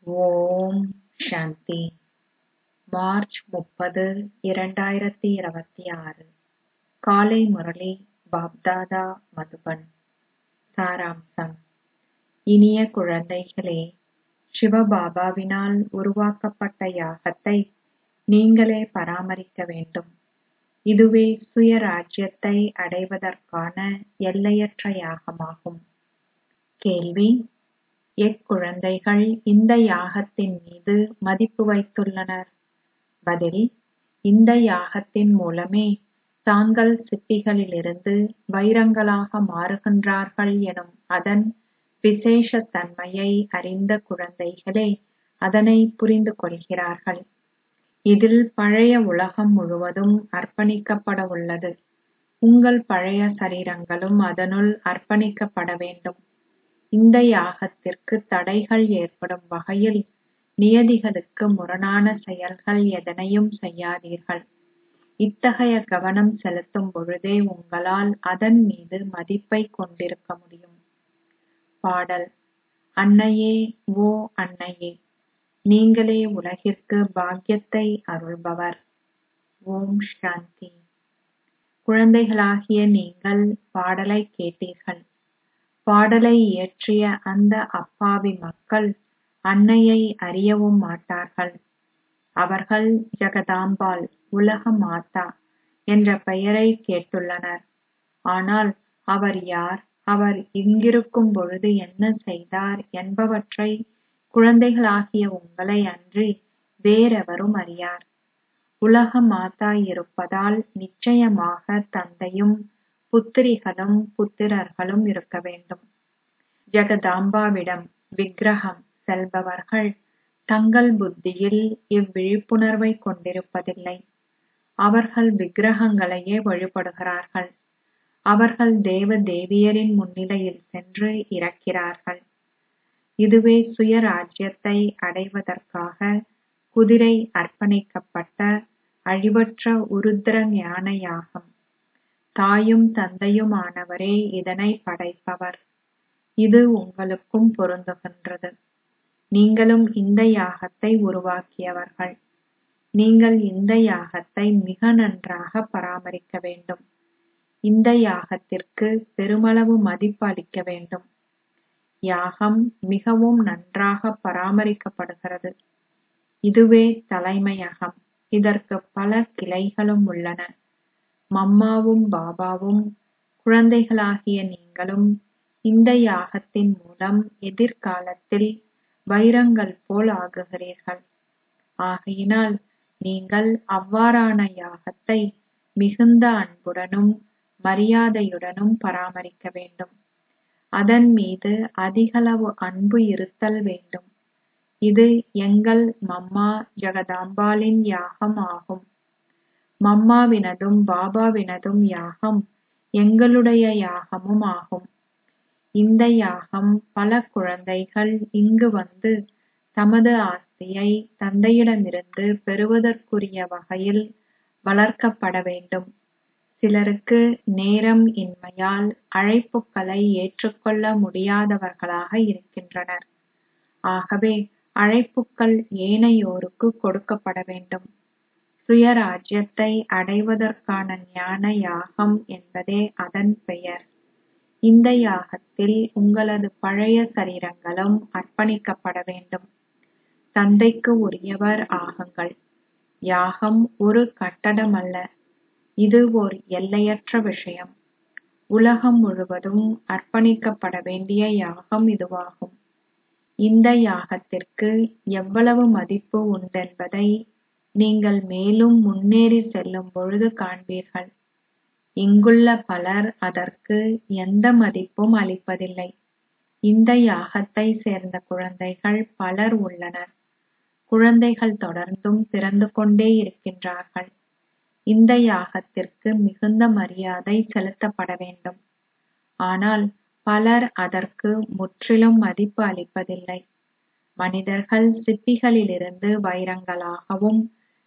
ஓம் சாந்தி March முப்பது இரண்டாயிரத்தி இருபத்தி ஆறு காலை முரளி பாப்தாதா மதுபன் சாராம்சம் இனிய குழந்தைகளே சிவபாபாவினால் உருவாக்கப்பட்ட யாகத்தை நீங்களே பராமரிக்க வேண்டும் இதுவே சுயராஜ்யத்தை அடைவதற்கான எல்லையற்ற யாகமாகும் கேள்வி எக்குழந்தைகள் இந்த யாகத்தின் மீது மதிப்பு வைத்துள்ளனர் பதில் இந்த யாகத்தின் மூலமே தாங்கள் சிப்பிகளிலிருந்து வைரங்களாக மாறுகின்றார்கள் எனும் அதன் விசேஷத் தன்மையை அறிந்த குழந்தைகளே அதனை புரிந்து கொள்கிறார்கள் இதில் பழைய உலகம் முழுவதும் அர்ப்பணிக்கப்பட உள்ளது உங்கள் பழைய சரீரங்களும் அதனுள் அர்ப்பணிக்கப்பட வேண்டும் இந்த யாகத்திற்கு தடைகள் ஏற்படும் வகையில் நியதிகளுக்கு முரணான செயல்கள் எதனையும் செய்யாதீர்கள் இத்தகைய கவனம் செலுத்தும் பொழுதே உங்களால் அதன் மீது மதிப்பை கொண்டிருக்க முடியும் பாடல் அன்னையே ஓ அன்னையே நீங்களே உலகிற்கு பாக்கியத்தை அருள்பவர் ஓம் சாந்தி குழந்தைகளாகிய நீங்கள் பாடலை கேட்டீர்கள் பாடலை இயற்றிய அந்த அப்பாவி மக்கள் அன்னையை அறியவும் மாட்டார்கள் அவர்கள் ஜெகதாம்பாள் உலக மாதா என்ற பெயரை கேட்டுள்ளனர் ஆனால் அவர் யார் அவர் இங்கிருக்கும் பொழுது என்ன செய்தார் என்பவற்றை குழந்தைகளாகிய உங்களை அன்றி வேறெவரும் அறியார் உலக மாதா இருப்பதால் நிச்சயமாக தந்தையும் புத்திரிகளும் புத்திரர்களும் இருக்க வேண்டும் ஜெகதாம்பாவிடம் விக்கிரகம் செல்பவர்கள் தங்கள் புத்தியில் இவ்விழிப்புணர்வை கொண்டிருப்பதில்லை அவர்கள் விக்கிரகங்களையே வழிபடுகிறார்கள் அவர்கள் தேவ தேவியரின் முன்னிலையில் சென்று இறக்கிறார்கள் இதுவே சுயராஜ்யத்தை அடைவதற்காக குதிரை அர்ப்பணிக்கப்பட்ட அழிவற்ற உருத்திர ஞான யாகம் தாயும் தந்தையுமானவரே இதனை படைப்பவர் இது உங்களுக்கும் பொருந்துகின்றது நீங்களும் இந்த யாகத்தை உருவாக்கியவர்கள் நீங்கள் இந்த யாகத்தை மிக நன்றாக பராமரிக்க வேண்டும் இந்த யாகத்திற்கு பெருமளவு மதிப்பு அளிக்க வேண்டும் யாகம் மிகவும் நன்றாக பராமரிக்கப்படுகிறது இதுவே தலைமையகம் இதற்கு பல கிளைகளும் உள்ளன மம்மாவும் பாபாவும் குழந்தைகளாகிய நீங்களும் இந்த யாகத்தின் மூலம் எதிர்காலத்தில் வைரங்கள் போல் ஆகுகிறீர்கள் ஆகையினால் நீங்கள் அவ்வாறான யாகத்தை மிகுந்த அன்புடனும் மரியாதையுடனும் பராமரிக்க வேண்டும் அதன் மீது அதிகளவு அன்பு இருத்தல் வேண்டும் இது எங்கள் மம்மா ஜெகதாம்பாளின் யாகம் ஆகும் மம்மாவினதும் பாபாவினதும் யாகம் எங்களுடைய யாகமும் ஆகும் இந்த யாகம் பல குழந்தைகள் இங்கு வந்து தமது ஆஸ்தியை தந்தையிடமிருந்து பெறுவதற்குரிய வகையில் வளர்க்கப்பட வேண்டும் சிலருக்கு நேரம் இன்மையால் அழைப்புகளை ஏற்றுக்கொள்ள முடியாதவர்களாக இருக்கின்றனர் ஆகவே அழைப்புக்கள் ஏனையோருக்கு கொடுக்கப்பட வேண்டும் சுயராஜ்யத்தை அடைவதற்கான ஞான யாகம் என்பதே அதன் பெயர் இந்த யாகத்தில் உங்களது பழைய சரீரங்களும் அர்ப்பணிக்கப்பட வேண்டும் தந்தைக்கு உரியவர் ஆகுங்கள் யாகம் ஒரு கட்டடமல்ல இது ஓர் எல்லையற்ற விஷயம் உலகம் முழுவதும் அர்ப்பணிக்கப்பட வேண்டிய யாகம் இதுவாகும் இந்த யாகத்திற்கு எவ்வளவு மதிப்பு உண்டென்பதை நீங்கள் மேலும் முன்னேறி செல்லும் பொழுது காண்பீர்கள் இங்குள்ள பலர் அதற்கு எந்த மதிப்பும் அளிப்பதில்லை இந்த யாகத்தை சேர்ந்த குழந்தைகள் பலர் உள்ளனர் குழந்தைகள் தொடர்ந்தும் பிறந்து கொண்டே இருக்கின்றார்கள் இந்த யாகத்திற்கு மிகுந்த மரியாதை செலுத்தப்பட வேண்டும் ஆனால் பலர் அதற்கு முற்றிலும் மதிப்பு அளிப்பதில்லை மனிதர்கள் சிப்பிகளிலிருந்து வைரங்களாகவும்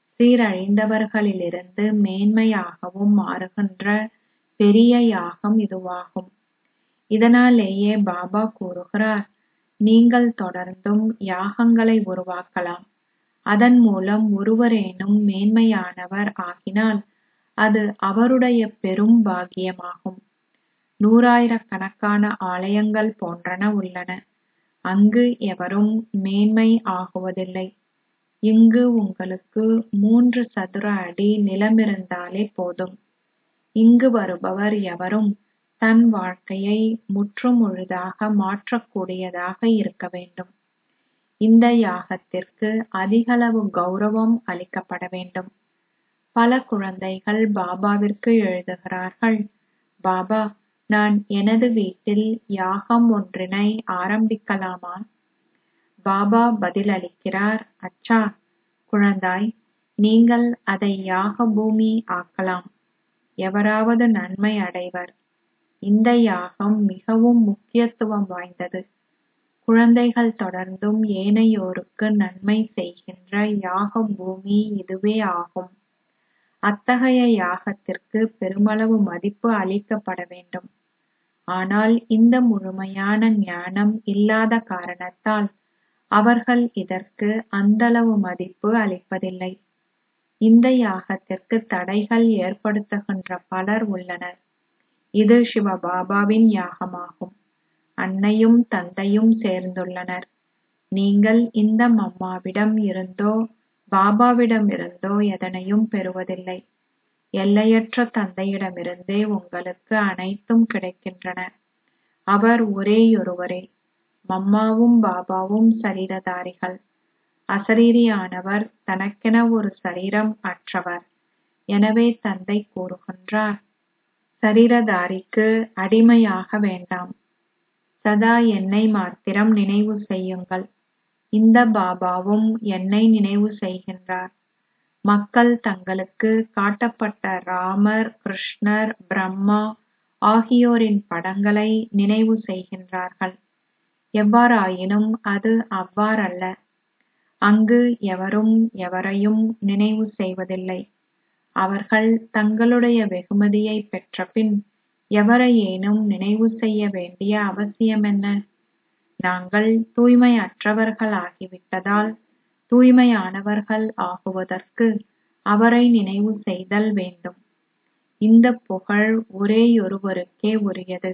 சீரழிந்தவர்களிலிருந்து மேன்மையாகவும் மாறுகின்ற பெரிய யாகம் இதுவாகும் இதனாலேயே பாபா கூறுகிறார் நீங்கள் தொடர்ந்தும் யாகங்களை உருவாக்கலாம் அதன் மூலம் ஒருவரேனும் மேன்மையானவர் ஆகினால் அது அவருடைய பெரும் பாக்கியமாகும் நூறாயிரக்கணக்கான ஆலயங்கள் போன்றன உள்ளன அங்கு எவரும் மேன்மை ஆகுவதில்லை இங்கு உங்களுக்கு மூன்று சதுர அடி நிலமிருந்தாலே போதும் இங்கு வருபவர் எவரும் தன் வாழ்க்கையை முற்றுமுழுதாக மாற்றக்கூடியதாக இருக்க வேண்டும் இந்த யாகத்திற்கு அதிகளவு கௌரவம் அளிக்கப்பட வேண்டும் பல குழந்தைகள் பாபாவிற்கு எழுதுகிறார்கள் பாபா நான் எனது வீட்டில் யாகம் ஒன்றினை ஆரம்பிக்கலாமா பாபா பதிலளிக்கிறார் அச்சா குழந்தாய் நீங்கள் அதை யாக பூமி ஆக்கலாம் எவராவது நன்மை அடைவர் இந்த யாகம் மிகவும் முக்கியத்துவம் வாய்ந்தது குழந்தைகள் தொடர்ந்தும் ஏனையோருக்கு நன்மை செய்கின்ற யாக பூமி இதுவே ஆகும் அத்தகைய யாகத்திற்கு பெருமளவு மதிப்பு அளிக்கப்பட வேண்டும் ஆனால் இந்த முழுமையான ஞானம் இல்லாத காரணத்தால் அவர்கள் இதற்கு அந்தளவு மதிப்பு அளிப்பதில்லை இந்த யாகத்திற்கு தடைகள் ஏற்படுத்துகின்ற பலர் உள்ளனர் இது சிவபாபாவின் யாகமாகும் அன்னையும் தந்தையும் சேர்ந்துள்ளனர் நீங்கள் இந்த மம்மாவிடம் இருந்தோ பாபாவிடம் இருந்தோ எதனையும் பெறுவதில்லை எல்லையற்ற தந்தையிடமிருந்தே உங்களுக்கு அனைத்தும் கிடைக்கின்றன அவர் ஒரேயொருவரே மம்மாவும் பாபாவும் சரீரதாரிகள் அசரீரியானவர் தனக்கென ஒரு சரீரம் அற்றவர் எனவே தந்தை கூறுகின்றார் சரீரதாரிக்கு அடிமையாக வேண்டாம் சதா என்னை மாத்திரம் நினைவு செய்யுங்கள் இந்த பாபாவும் என்னை நினைவு செய்கின்றார் மக்கள் தங்களுக்கு காட்டப்பட்ட ராமர் கிருஷ்ணர் பிரம்மா ஆகியோரின் படங்களை நினைவு செய்கின்றார்கள் எவ்வாறாயினும் அது அவ்வாறல்ல அங்கு எவரும் எவரையும் நினைவு செய்வதில்லை அவர்கள் தங்களுடைய வெகுமதியை பெற்றபின் எவரையேனும் நினைவு செய்ய வேண்டிய அவசியமென்ன நாங்கள் தூய்மையற்றவர்கள் ஆகிவிட்டதால் தூய்மையானவர்கள் ஆகுவதற்கு அவரை நினைவு செய்தல் வேண்டும் இந்த புகழ் ஒரேயொருவருக்கே உரியது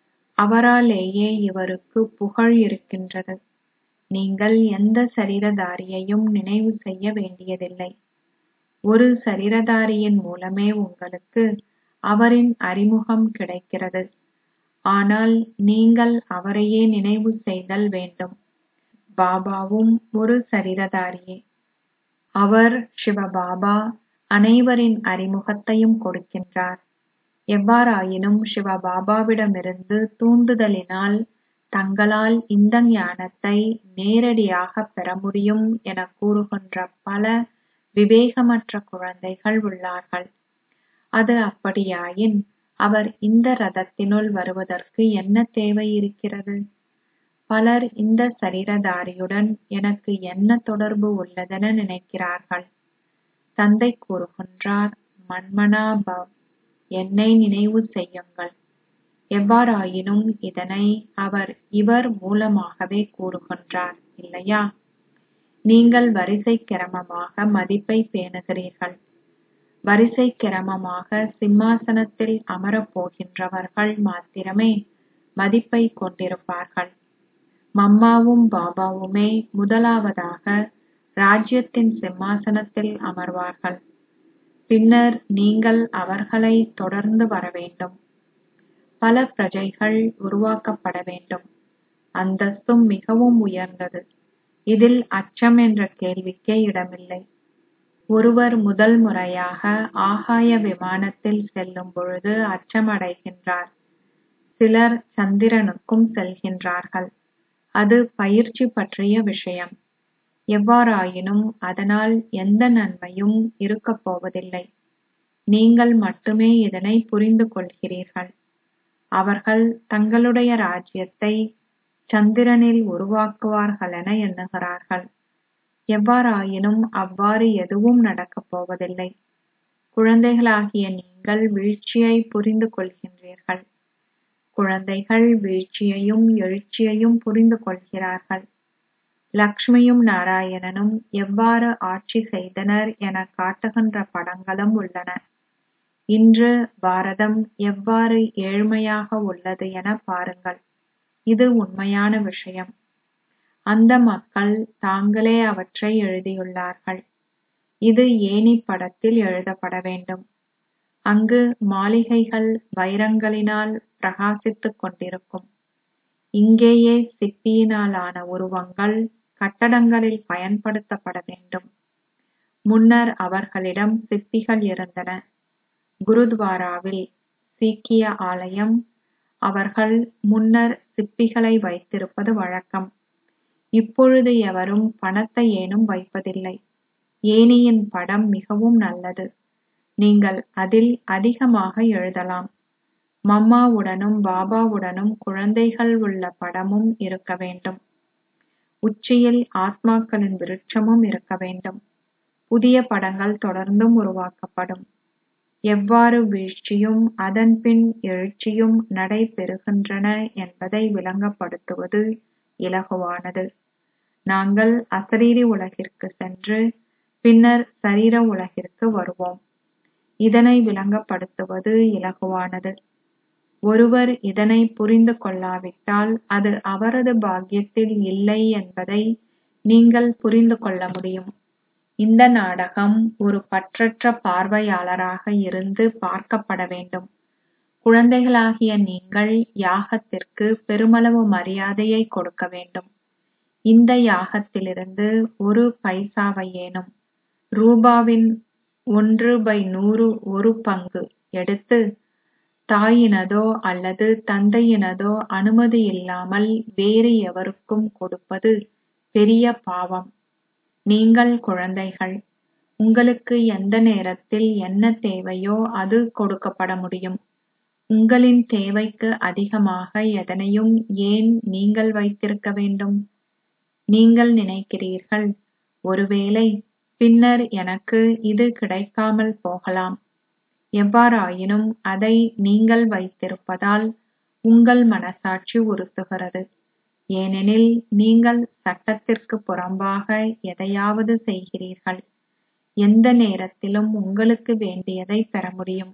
அவராலேயே இவருக்கு புகழ் இருக்கின்றது நீங்கள் எந்த சரீரதாரியையும் நினைவு செய்ய வேண்டியதில்லை ஒரு சரீரதாரியின் மூலமே உங்களுக்கு அவரின் அறிமுகம் கிடைக்கிறது ஆனால் நீங்கள் அவரையே நினைவு செய்தல் வேண்டும் பாபாவும் ஒரு சரீரதாரியே அவர் சிவபாபா அனைவரின் அறிமுகத்தையும் கொடுக்கின்றார் எவ்வாறாயினும் சிவபாபாவிடமிருந்து தூண்டுதலினால் தங்களால் இந்த ஞானத்தை நேரடியாக பெற முடியும் என கூறுகின்ற பல விவேகமற்ற குழந்தைகள் உள்ளார்கள் அது அப்படியாயின் அவர் இந்த ரதத்தினுள் வருவதற்கு என்ன தேவை இருக்கிறது பலர் இந்த சரீரதாரியுடன் எனக்கு என்ன தொடர்பு உள்ளதென நினைக்கிறார்கள் தந்தை கூறுகின்றார் மன்மனா பவ் என்னை நினைவு செய்யுங்கள் எவ்வாறாயினும் இதனை அவர் இவர் மூலமாகவே கூறுகின்றார் இல்லையா நீங்கள் வரிசை கிரமமாக மதிப்பை பேணுகிறீர்கள் வரிசை கிரமமாக சிம்மாசனத்தில் அமரப் போகின்றவர்கள் மாத்திரமே மதிப்பை கொண்டிருப்பார்கள் மம்மாவும் பாபாவுமே முதலாவதாக ராஜ்யத்தின் சிம்மாசனத்தில் அமர்வார்கள் பின்னர் நீங்கள் அவர்களை தொடர்ந்து வர வேண்டும் பல பிரஜைகள் உருவாக்கப்பட வேண்டும் அந்தஸ்தும் மிகவும் உயர்ந்தது இதில் அச்சம் என்ற கேள்விக்கே இடமில்லை ஒருவர் முதல் முறையாக ஆகாய விமானத்தில் செல்லும் பொழுது அச்சமடைகின்றார் சிலர் சந்திரனுக்கும் செல்கின்றார்கள் அது பயிற்சி பற்றிய விஷயம் எவ்வாறாயினும் அதனால் எந்த நன்மையும் இருக்கப் போவதில்லை நீங்கள் மட்டுமே இதனை புரிந்து கொள்கிறீர்கள் அவர்கள் தங்களுடைய ராஜ்யத்தை சந்திரனில் உருவாக்குவார்களென எண்ணுகிறார்கள் எவ்வாறாயினும் அவ்வாறு எதுவும் நடக்கப் போவதில்லை குழந்தைகளாகிய நீங்கள் வீழ்ச்சியை புரிந்து கொள்கின்றீர்கள் குழந்தைகள் வீழ்ச்சியையும் எழுச்சியையும் புரிந்து கொள்கிறார்கள் லக்ஷ்மியும் நாராயணனும் எவ்வாறு ஆட்சி செய்தனர் என காட்டுகின்ற படங்களும் உள்ளன இன்று பாரதம் எவ்வாறு ஏழ்மையாக உள்ளது என பாருங்கள் இது உண்மையான விஷயம் அந்த மக்கள் தாங்களே அவற்றை எழுதியுள்ளார்கள் இது ஏணி படத்தில் எழுதப்பட வேண்டும் அங்கு மாளிகைகள் வைரங்களினால் பிரகாசித்துக் கொண்டிருக்கும் இங்கேயே சிப்பியினால் ஆன உருவங்கள் கட்டடங்களில் பயன்படுத்தப்பட வேண்டும் முன்னர் அவர்களிடம் சிப்பிகள் இருந்தன குருத்வாராவில் சீக்கிய ஆலயம் அவர்கள் முன்னர் சிப்பிகளை வைத்திருப்பது வழக்கம் இப்பொழுது எவரும் பணத்தை ஏனும் வைப்பதில்லை ஏணியின் படம் மிகவும் நல்லது நீங்கள் அதில் அதிகமாக எழுதலாம் மம்மாவுடனும் பாபாவுடனும் குழந்தைகள் உள்ள படமும் இருக்க வேண்டும் உச்சியில் ஆத்மாக்களின் விருட்சமும் இருக்க வேண்டும் புதிய படங்கள் தொடர்ந்தும் உருவாக்கப்படும் எவ்வாறு வீழ்ச்சியும் அதன்பின் எழுச்சியும் நடைபெறுகின்றன என்பதை விளங்கப்படுத்துவது இலகுவானது நாங்கள் அசரீரி உலகிற்கு சென்று பின்னர் சரீர உலகிற்கு வருவோம் இதனை விளங்கப்படுத்துவது இலகுவானது ஒருவர் இதனை புரிந்து கொள்ளாவிட்டால் அது அவரது பாக்கியத்தில் இல்லை என்பதை நீங்கள் புரிந்து கொள்ள முடியும் இந்த நாடகம் ஒரு பற்றற்ற பார்வையாளராக இருந்து பார்க்கப்பட வேண்டும் குழந்தைகளாகிய நீங்கள் யாகத்திற்கு பெருமளவு மரியாதையை கொடுக்க வேண்டும் இந்த யாகத்திலிருந்து ஒரு பைசாவையேனும் ரூபாவின் ஒன்று பை நூறு ஒரு பங்கு எடுத்து தாயினதோ அல்லது தந்தையினதோ அனுமதி இல்லாமல் வேறு எவருக்கும் கொடுப்பது பெரிய பாவம் நீங்கள் குழந்தைகள் உங்களுக்கு எந்த நேரத்தில் என்ன தேவையோ அது கொடுக்கப்பட முடியும் உங்களின் தேவைக்கு அதிகமாக எதனையும் ஏன் நீங்கள் வைத்திருக்க வேண்டும் நீங்கள் நினைக்கிறீர்கள் ஒருவேளை பின்னர் எனக்கு இது கிடைக்காமல் போகலாம் எவ்வாறாயினும் அதை நீங்கள் வைத்திருப்பதால் உங்கள் மனசாட்சி உறுத்துகிறது ஏனெனில் நீங்கள் சட்டத்திற்கு புறம்பாக எதையாவது செய்கிறீர்கள் எந்த நேரத்திலும் உங்களுக்கு வேண்டியதை பெற முடியும்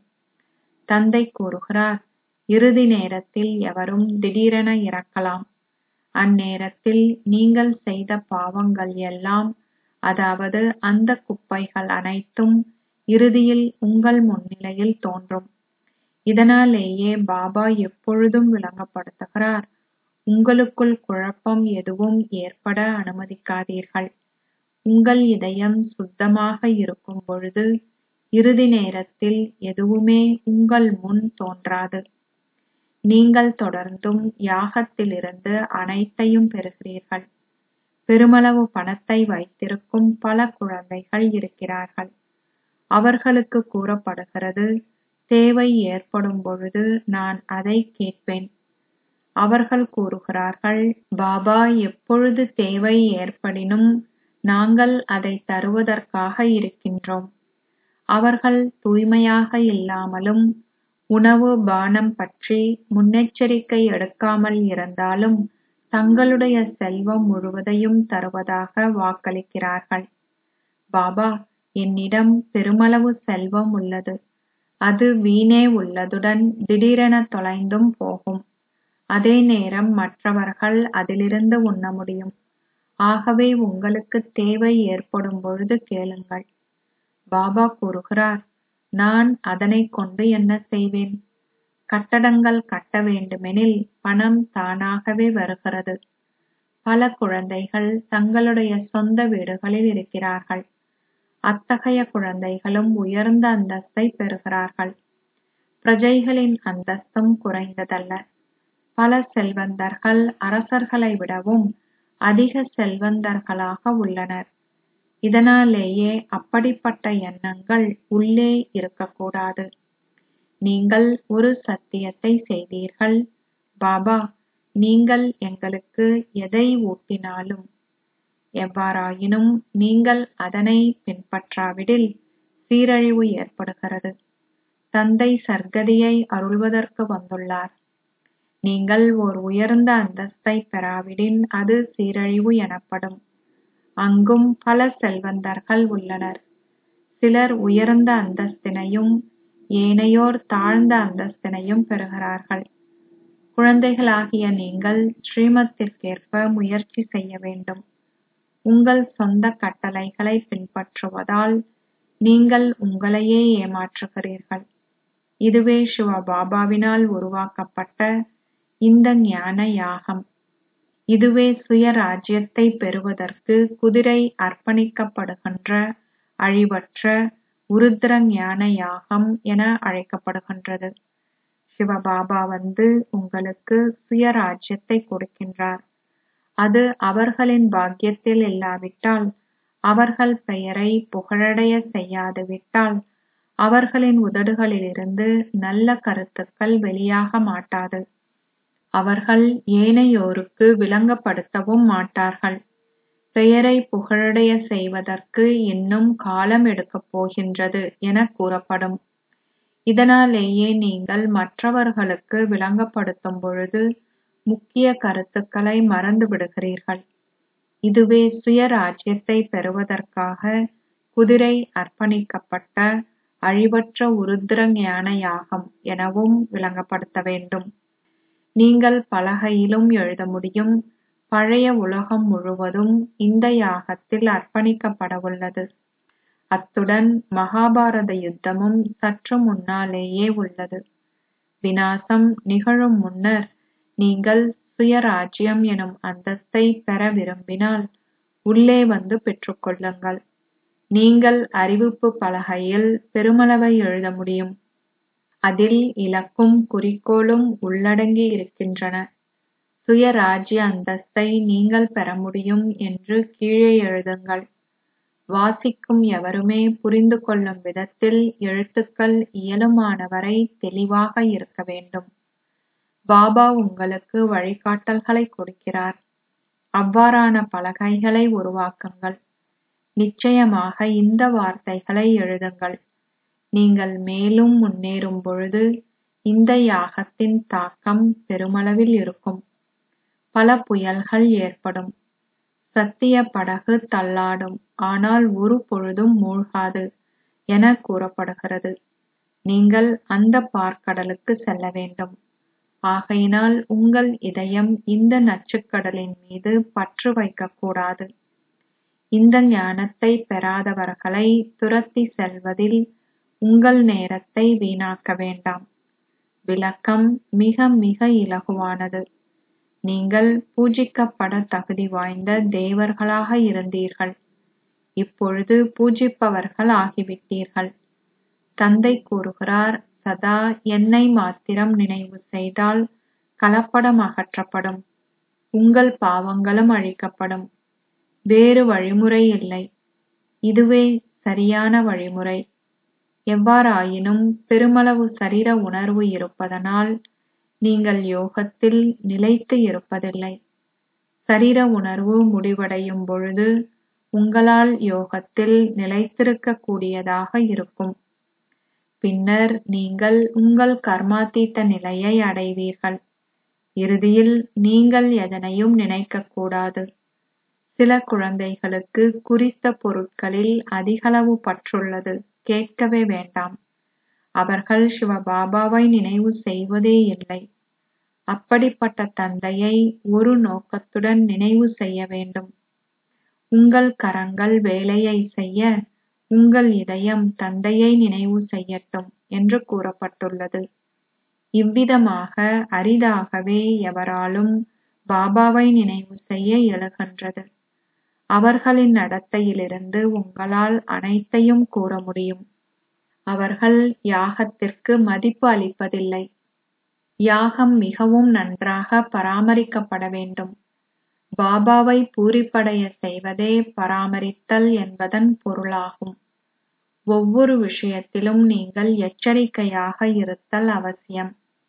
தந்தை கூறுகிறார் இறுதி நேரத்தில் எவரும் திடீரென இறக்கலாம் அந்நேரத்தில் நீங்கள் செய்த பாவங்கள் எல்லாம் அதாவது அந்த குப்பைகள் அனைத்தும் இறுதியில் உங்கள் முன்னிலையில் தோன்றும் இதனாலேயே பாபா எப்பொழுதும் விளங்கப்படுத்துகிறார் உங்களுக்குள் குழப்பம் எதுவும் ஏற்பட அனுமதிக்காதீர்கள் உங்கள் இதயம் சுத்தமாக இருக்கும் பொழுது இறுதி நேரத்தில் எதுவுமே உங்கள் முன் தோன்றாது நீங்கள் தொடர்ந்தும் யாகத்திலிருந்து அனைத்தையும் பெறுகிறீர்கள் பெருமளவு பணத்தை வைத்திருக்கும் பல குழந்தைகள் இருக்கிறார்கள் அவர்களுக்கு கூறப்படுகிறது தேவை ஏற்படும் பொழுது நான் அதை கேட்பேன் அவர்கள் கூறுகிறார்கள் பாபா எப்பொழுது தேவை ஏற்படினும் நாங்கள் அதை தருவதற்காக இருக்கின்றோம் அவர்கள் தூய்மையாக இல்லாமலும் உணவு பானம் பற்றி முன்னெச்சரிக்கை எடுக்காமல் இருந்தாலும் தங்களுடைய செல்வம் முழுவதையும் தருவதாக வாக்களிக்கிறார்கள் பாபா என்னிடம் பெருமளவு செல்வம் உள்ளது அது வீணே உள்ளதுடன் திடீரென தொலைந்தும் போகும் அதே நேரம் மற்றவர்கள் அதிலிருந்து உண்ண முடியும் ஆகவே உங்களுக்கு தேவை ஏற்படும் பொழுது கேளுங்கள் பாபா கூறுகிறார் நான் அதனைக் கொண்டு என்ன செய்வேன் கட்டடங்கள் கட்ட வேண்டுமெனில் பணம் தானாகவே வருகிறது பல குழந்தைகள் தங்களுடைய சொந்த வீடுகளில் இருக்கிறார்கள் அத்தகைய குழந்தைகளும் உயர்ந்த அந்தஸ்தை பெறுகிறார்கள் பிரஜைகளின் அந்தஸ்தும் குறைந்ததல்ல பல செல்வந்தர்கள் அரசர்களை விடவும் அதிக செல்வந்தர்களாக உள்ளனர் இதனாலேயே அப்படிப்பட்ட எண்ணங்கள் உள்ளே இருக்கக்கூடாது நீங்கள் ஒரு சத்தியத்தை செய்தீர்கள் பாபா நீங்கள் எங்களுக்கு எதை ஊட்டினாலும் எவ்வாறாயினும் நீங்கள் அதனை பின்பற்றாவிடில் சீரழிவு ஏற்படுகிறது தந்தை சர்க்கதியை அருள்வதற்கு வந்துள்ளார் நீங்கள் ஓர் உயர்ந்த அந்தஸ்தைப் பெறாவிடின் அது சீரழிவு எனப்படும் அங்கும் பல செல்வந்தர்கள் உள்ளனர் சிலர் உயர்ந்த அந்தஸ்தினையும் ஏனையோர் தாழ்ந்த அந்தஸ்தினையும் பெறுகிறார்கள் குழந்தைகளாகிய நீங்கள் ஸ்ரீமத்திற்கேற்ப முயற்சி செய்ய வேண்டும் உங்கள் சொந்த கட்டளைகளை பின்பற்றுவதால் நீங்கள் உங்களையே ஏமாற்றுகிறீர்கள் இதுவே சிவ பாபாவினால் உருவாக்கப்பட்ட இந்த ஞான யாகம் இதுவே சுய ராஜ்யத்தை பெறுவதற்கு குதிரை அர்ப்பணிக்கப்படுகின்ற அழிவற்ற உருத்திர ஞான யாகம் என அழைக்கப்படுகின்றது சிவபாபா வந்து உங்களுக்கு சுயராஜ்யத்தை கொடுக்கின்றார் அது அவர்களின் பாக்கியத்தில் இல்லாவிட்டால் அவர்கள் பெயரை புகழடைய செய்யாது விட்டால் அவர்களின் உதடுகளிலிருந்து நல்ல கருத்துக்கள் வெளியாக மாட்டாது அவர்கள் ஏனையோருக்கு விளங்கப்படுத்தவும் மாட்டார்கள் பெயரை புகழடைய செய்வதற்கு இன்னும் காலம் எடுக்கப் போகின்றது என கூறப்படும் இதனாலேயே நீங்கள் மற்றவர்களுக்கு விளங்கப்படுத்தும் பொழுது முக்கிய கருத்துக்களை மறந்து விடுகிறீர்கள் இதுவே சுயராஜ்யத்தை பெறுவதற்காக குதிரை அர்ப்பணிக்கப்பட்ட அழிவற்ற உருத்திர ஞான யாகம் எனவும் விளங்கப்படுத்த வேண்டும் நீங்கள் பலகையிலும் எழுத முடியும் பழைய உலகம் முழுவதும் இந்த யாகத்தில் அர்ப்பணிக்கப்படவுள்ளது அத்துடன் மகாபாரத யுத்தமும் சற்று முன்னாலேயே உள்ளது விநாசம் நிகழும் முன்னர் நீங்கள் சுயராஜ்யம் எனும் அந்தஸ்தை பெற விரும்பினால் உள்ளே வந்து பெற்றுக்கொள்ளுங்கள் நீங்கள் அறிவிப்பு பலகையில் பெருமளவை எழுத முடியும் அதில் இலக்கும் குறிக்கோளும் உள்ளடங்கி இருக்கின்றன சுயராஜ்ய அந்தஸ்தை நீங்கள் பெற முடியும் என்று கீழே எழுதுங்கள் வாசிக்கும் எவருமே புரிந்து கொள்ளும் விதத்தில் எழுத்துக்கள் இயலுமானவரை தெளிவாக இருக்க வேண்டும் பாபா உங்களுக்கு வழிகாட்டல்களை கொடுக்கிறார் அவ்வாறான பலகைகளை உருவாக்குங்கள் நிச்சயமாக இந்த வார்த்தைகளை எழுதுங்கள் நீங்கள் மேலும் முன்னேறும் பொழுது இந்த யாகத்தின் தாக்கம் பெருமளவில் இருக்கும் பல புயல்கள் ஏற்படும் சத்திய படகு தள்ளாடும் ஆனால் ஒரு பொழுதும் மூழ்காது என கூறப்படுகிறது நீங்கள் அந்த பார்க்கடலுக்கு செல்ல வேண்டும் ஆகையினால் உங்கள் இதயம் இந்த நச்சுக்கடலின் மீது பற்று வைக்கக்கூடாது இந்த ஞானத்தை பெறாதவர்களை துரத்தி செல்வதில் உங்கள் நேரத்தை வீணாக்க வேண்டாம் விளக்கம் மிக மிக இலகுவானது நீங்கள் பூஜிக்கப்பட தகுதி வாய்ந்த தேவர்களாக இருந்தீர்கள் இப்பொழுது பூஜிப்பவர்கள் ஆகிவிட்டீர்கள் தந்தை கூறுகிறார் சதா என்னை மாத்திரம் நினைவு செய்தால் கலப்படம் அகற்றப்படும் உங்கள் பாவங்களும் அழிக்கப்படும் வேறு வழிமுறை இல்லை இதுவே சரியான வழிமுறை எவ்வாறாயினும் பெருமளவு சரீர உணர்வு இருப்பதனால் நீங்கள் யோகத்தில் நிலைத்து இருப்பதில்லை சரீர உணர்வு முடிவடையும் பொழுது உங்களால் யோகத்தில் நிலைத்திருக்க கூடியதாக இருக்கும் பின்னர் நீங்கள் உங்கள் கர்மாத்தீத்த நிலையை அடைவீர்கள் இறுதியில் நீங்கள் எதனையும் நினைக்கக் கூடாது சில குழந்தைகளுக்கு குறித்த பொருட்களில் அதிகளவு பற்றுள்ளது கேட்கவே வேண்டாம் அவர்கள் சிவபாபாவை நினைவு செய்வதே இல்லை அப்படிப்பட்ட தந்தையை ஒரு நோக்கத்துடன் நினைவு செய்ய வேண்டும் உங்கள் கரங்கள் வேலையை செய்ய உங்கள் இதயம் தந்தையை நினைவு செய்யட்டும் என்று கூறப்பட்டுள்ளது இவ்விதமாக அரிதாகவே எவராலும் பாபாவை நினைவு செய்ய இயலுகின்றது அவர்களின் நடத்தையிலிருந்து உங்களால் அனைத்தையும் கூற முடியும் அவர்கள் யாகத்திற்கு மதிப்பு அளிப்பதில்லை யாகம் மிகவும் நன்றாக பராமரிக்கப்பட வேண்டும் பாபாவை பூரிப்படைய செய்வதே பராமரித்தல் என்பதன் பொருளாகும் ஒவ்வொரு விஷயத்திலும் நீங்கள் எச்சரிக்கையாக இருத்தல் அவசியம்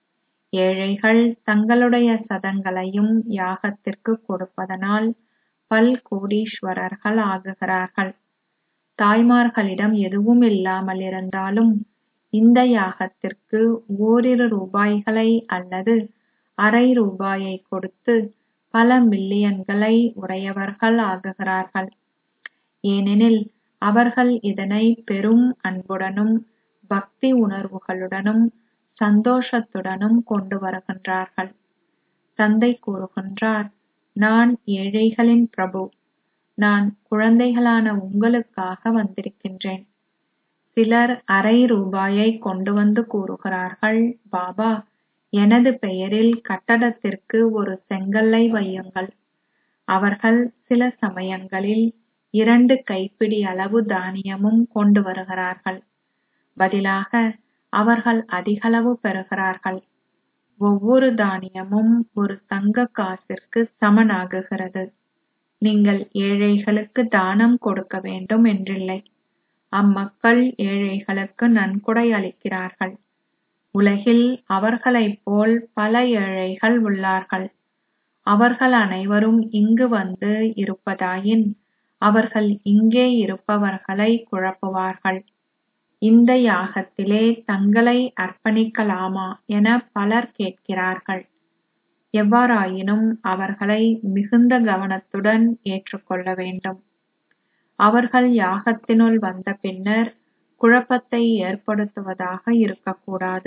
ஏழைகள் தங்களுடைய சதங்களையும் யாகத்திற்கு கொடுப்பதனால் பல் கோடீஸ்வரர்கள் ஆகுகிறார்கள் தாய்மார்களிடம் எதுவும் இல்லாமல் இருந்தாலும் இந்த யாகத்திற்கு ஓரிரு ரூபாய்களை அல்லது அரை ரூபாயை கொடுத்து பல மில்லியன்களை உடையவர்கள் ஆகுகிறார்கள் ஏனெனில் அவர்கள் இதனை பெரும் அன்புடனும் பக்தி உணர்வுகளுடனும் சந்தோஷத்துடனும் கொண்டு வருகின்றார்கள் தந்தை கூறுகின்றார் நான் ஏழைகளின் பிரபு நான் குழந்தைகளான உங்களுக்காக வந்திருக்கின்றேன் சிலர் அரை ரூபாயை கொண்டு வந்து கூறுகிறார்கள் பாபா எனது பெயரில் கட்டடத்திற்கு ஒரு செங்கல்லை வையுங்கள் அவர்கள் சில சமயங்களில் இரண்டு கைப்பிடி அளவு தானியமும் கொண்டு வருகிறார்கள் பதிலாக அவர்கள் அதிகளவு பெறுகிறார்கள் ஒவ்வொரு தானியமும் ஒரு தங்க காசிற்கு சமனாகுகிறது நீங்கள் ஏழைகளுக்கு தானம் கொடுக்க வேண்டும் என்றில்லை அம்மக்கள் ஏழைகளுக்கு நன்கொடை அளிக்கிறார்கள் உலகில் அவர்களைப் போல் பல ஏழைகள் உள்ளார்கள் அவர்கள் அனைவரும் இங்கு வந்து இருப்பதாயின் அவர்கள் இங்கே இருப்பவர்களை குழப்புவார்கள் இந்த யாகத்திலே தங்களை அர்ப்பணிக்கலாமா என பலர் கேட்கிறார்கள் எவ்வாறாயினும் அவர்களை மிகுந்த கவனத்துடன் ஏற்றுக்கொள்ள வேண்டும் அவர்கள் யாகத்தினுள் வந்த பின்னர் குழப்பத்தை ஏற்படுத்துவதாக இருக்கக்கூடாது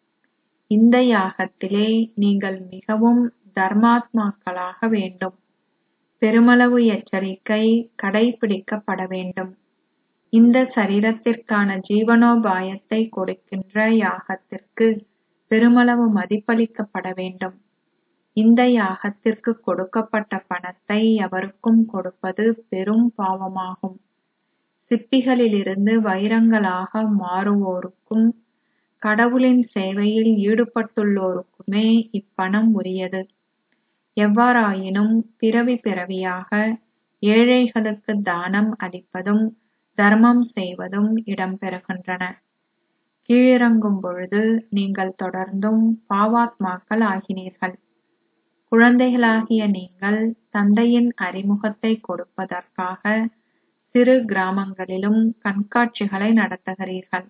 இந்த யாகத்திலே நீங்கள் மிகவும் தர்மாத்மாக்களாக வேண்டும் பெருமளவு எச்சரிக்கை கடைபிடிக்கப்பட வேண்டும் இந்த சரீரத்திற்கான ஜீவனோபாயத்தை கொடுக்கின்ற யாகத்திற்கு பெருமளவு மதிப்பளிக்கப்பட வேண்டும் இந்த யாகத்திற்கு கொடுக்கப்பட்ட பணத்தை எவருக்கும் கொடுப்பது பெரும் பாவமாகும் சிப்பிகளிலிருந்து வைரங்களாக மாறுவோருக்கும் கடவுளின் சேவையில் ஈடுபட்டுள்ளோருக்குமே இப்பணம் உரியது எவ்வாறாயினும் பிறவி பிறவியாக ஏழைகளுக்கு தானம் அளிப்பதும் தர்மம் செய்வதும் இடம்பெறுகின்றன கீழிறங்கும் பொழுது நீங்கள் தொடர்ந்தும் பாவாத்மாக்கள் ஆகினீர்கள் குழந்தைகளாகிய நீங்கள் தந்தையின் அறிமுகத்தை கொடுப்பதற்காக சிறு கிராமங்களிலும் கண்காட்சிகளை நடத்துகிறீர்கள்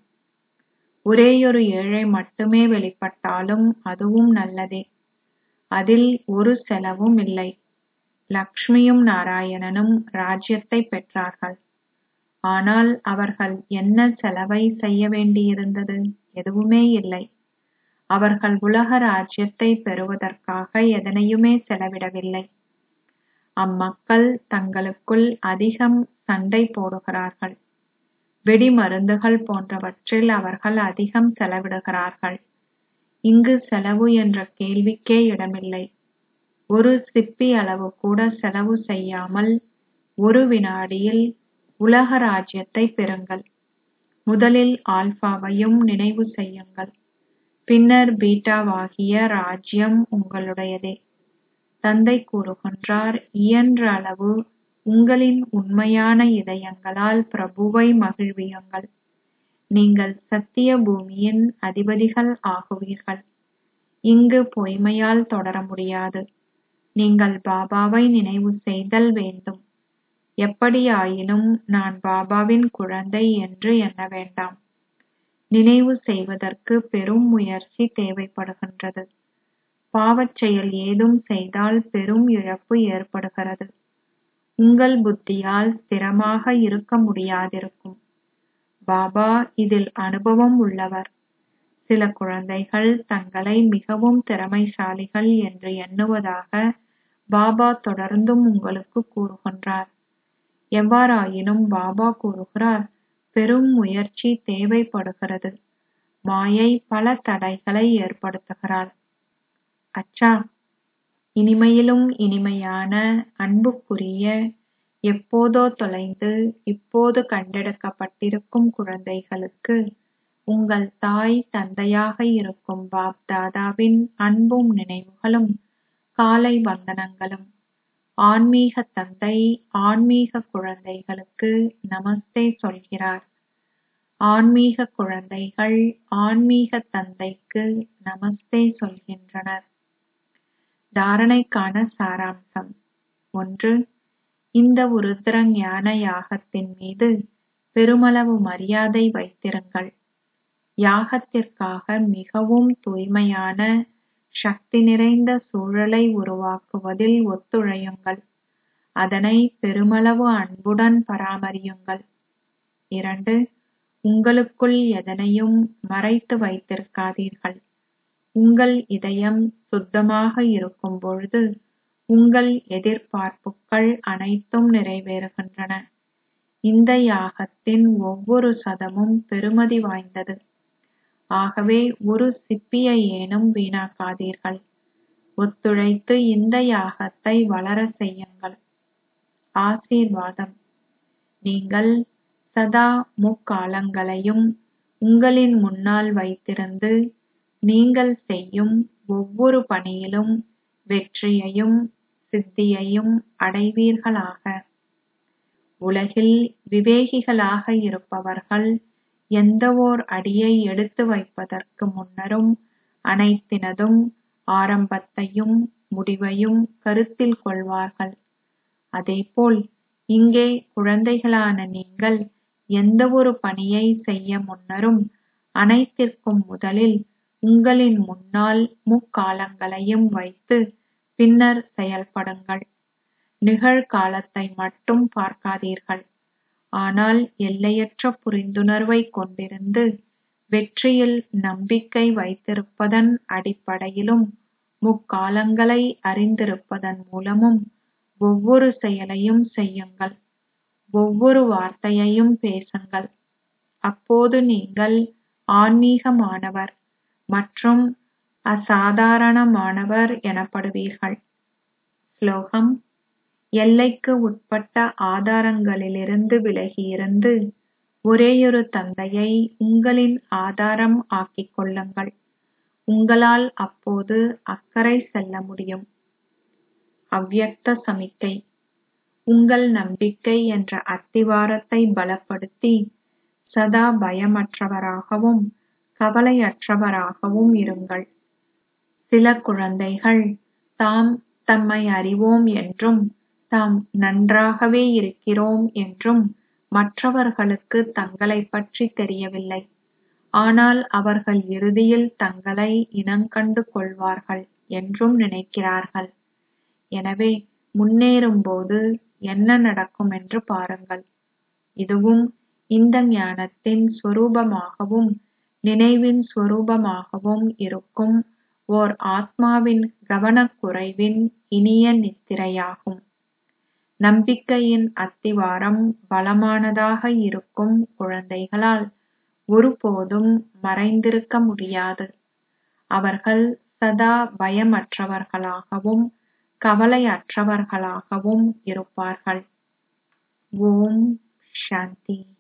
ஒரேயொரு ஏழை மட்டுமே வெளிப்பட்டாலும் அதுவும் நல்லதே அதில் ஒரு செலவும் இல்லை லக்ஷ்மியும் நாராயணனும் ராஜ்யத்தை பெற்றார்கள் ஆனால் அவர்கள் என்ன செலவை செய்ய வேண்டியிருந்தது எதுவுமே இல்லை அவர்கள் உலக ராஜ்யத்தை பெறுவதற்காக எதனையுமே செலவிடவில்லை அம்மக்கள் தங்களுக்குள் அதிகம் சண்டை போடுகிறார்கள் வெடிமருந்துகள் போன்றவற்றில் அவர்கள் அதிகம் செலவிடுகிறார்கள் இங்கு செலவு என்ற கேள்விக்கே இடமில்லை ஒரு சிப்பி அளவு கூட செலவு செய்யாமல் ஒரு வினாடியில் உலக ராஜ்யத்தை பெறுங்கள் முதலில் ஆல்பாவையும் நினைவு செய்யுங்கள் பின்னர் பீட்டாவாகிய ராஜ்யம் உங்களுடையதே தந்தை கூறுகின்றார் இயன்ற அளவு உங்களின் உண்மையான இதயங்களால் பிரபுவை மகிழ்வியுங்கள் நீங்கள் சத்திய பூமியின் அதிபதிகள் ஆகுவீர்கள் இங்கு பொய்மையால் தொடர முடியாது நீங்கள் பாபாவை நினைவு செய்தல் வேண்டும் எப்படியாயினும் நான் பாபாவின் குழந்தை என்று எண்ண வேண்டாம் நினைவு செய்வதற்கு பெரும் முயற்சி தேவைப்படுகின்றது பாவச் செயல் ஏதும் செய்தால் பெரும் இழப்பு ஏற்படுகிறது உங்கள் புத்தியால் ஸ்திரமாக இருக்க முடியாதிருக்கும் பாபா இதில் அனுபவம் உள்ளவர் சில குழந்தைகள் தங்களை மிகவும் திறமைசாலிகள் என்று எண்ணுவதாக பாபா தொடர்ந்தும் உங்களுக்கு கூறுகின்றார் எவ்வாறாயினும் பாபா கூறுகிறார் பெரும் முயற்சி தேவைப்படுகிறது மாயை பல தடைகளை ஏற்படுத்துகிறாள் அச்சா இனிமையிலும் இனிமையான அன்புக்குரிய எப்போதோ தொலைந்து இப்போது கண்டெடுக்கப்பட்டிருக்கும் குழந்தைகளுக்கு உங்கள் தாய் தந்தையாக இருக்கும் பாப் தாதாவின் அன்பும் நினைவுகளும் காலை வந்தனங்களும் ஆன்மீக தந்தை ஆன்மீக குழந்தைகளுக்கு நமஸ்தே சொல்கிறார் ஆன்மீக குழந்தைகள் ஆன்மீக தந்தைக்கு நமஸ்தே சொல்கின்றனர் தாரணைக்கான சாராம்சம் ஒன்று இந்த உருத்திர ஞான யாகத்தின் மீது பெருமளவு மரியாதை வைத்திருங்கள் யாகத்திற்காக மிகவும் தூய்மையான சக்தி நிறைந்த சூழலை உருவாக்குவதில் ஒத்துழையுங்கள் அதனை பெருமளவு அன்புடன் பராமரியுங்கள் இரண்டு உங்களுக்குள் எதனையும் மறைத்து வைத்திருக்காதீர்கள் உங்கள் இதயம் சுத்தமாக இருக்கும் பொழுது உங்கள் எதிர்பார்ப்புகள் அனைத்தும் நிறைவேறுகின்றன இந்த யாகத்தின் ஒவ்வொரு சதமும் பெறுமதி வாய்ந்தது ஆகவே ஒரு சிப்பியையேனும் வீணாக்காதீர்கள் ஒத்துழைத்து இந்த யாகத்தை வளர செய்யுங்கள் ஆசீர்வாதம் நீங்கள் சதா முக்காலங்களையும் உங்களின் முன்னால் வைத்திருந்து நீங்கள் செய்யும் ஒவ்வொரு பணியிலும் வெற்றியையும் சித்தியையும் அடைவீர்களாக உலகில் விவேகிகளாக இருப்பவர்கள் எந்தவோர் அடியை எடுத்து வைப்பதற்கு முன்னரும் அனைத்தினதும் ஆரம்பத்தையும் முடிவையும் கருத்தில் கொள்வார்கள் அதேபோல் இங்கே குழந்தைகளான நீங்கள் எந்தவொரு பணியை செய்ய முன்னரும் அனைத்திற்கும் முதலில் உங்களின் முன்னால் முக்காலங்களையும் வைத்து பின்னர் செயல்படுங்கள் நிகழ்காலத்தை மட்டும் பார்க்காதீர்கள் ஆனால் எல்லையற்ற புரிந்துணர்வை கொண்டிருந்து வெற்றியில் நம்பிக்கை வைத்திருப்பதன் அடிப்படையிலும் முக்காலங்களை அறிந்திருப்பதன் மூலமும் ஒவ்வொரு செயலையும் செய்யுங்கள் ஒவ்வொரு வார்த்தையையும் பேசுங்கள் அப்போது நீங்கள் ஆன்மீகமானவர் மற்றும் அசாதாரணமானவர் எனப்படுவீர்கள் ஸ்லோகம் எல்லைக்கு உட்பட்ட ஆதாரங்களிலிருந்து விலகியிருந்து ஒரேயொரு தந்தையை உங்களின் ஆதாரம் ஆக்கிக் கொள்ளுங்கள் உங்களால் அப்போது அக்கறை செல்ல முடியும் அவ்யக்த சமிக்கை உங்கள் நம்பிக்கை என்ற அத்திவாரத்தை பலப்படுத்தி சதா பயமற்றவராகவும் கவலையற்றவராகவும் இருங்கள் சில குழந்தைகள் தாம் தம்மை அறிவோம் என்றும் தாம் நன்றாகவே இருக்கிறோம் என்றும் மற்றவர்களுக்கு தங்களைப் பற்றி தெரியவில்லை ஆனால் அவர்கள் இறுதியில் தங்களை இனங்கண்டு கொள்வார்கள் என்றும் நினைக்கிறார்கள் எனவே முன்னேறும்போது என்ன நடக்கும் என்று பாருங்கள் இதுவும் இந்த ஞானத்தின் சொரூபமாகவும் நினைவின் சொரூபமாகவும் இருக்கும் ஓர் ஆத்மாவின் கவனக்குறைவின் இனிய நித்திரையாகும் நம்பிக்கையின் அத்திவாரம் பலமானதாக இருக்கும் குழந்தைகளால் ஒருபோதும் மறைந்திருக்க முடியாது அவர்கள் சதா பயமற்றவர்களாகவும் கவலையற்றவர்களாகவும் இருப்பார்கள் ஓம் சாந்தி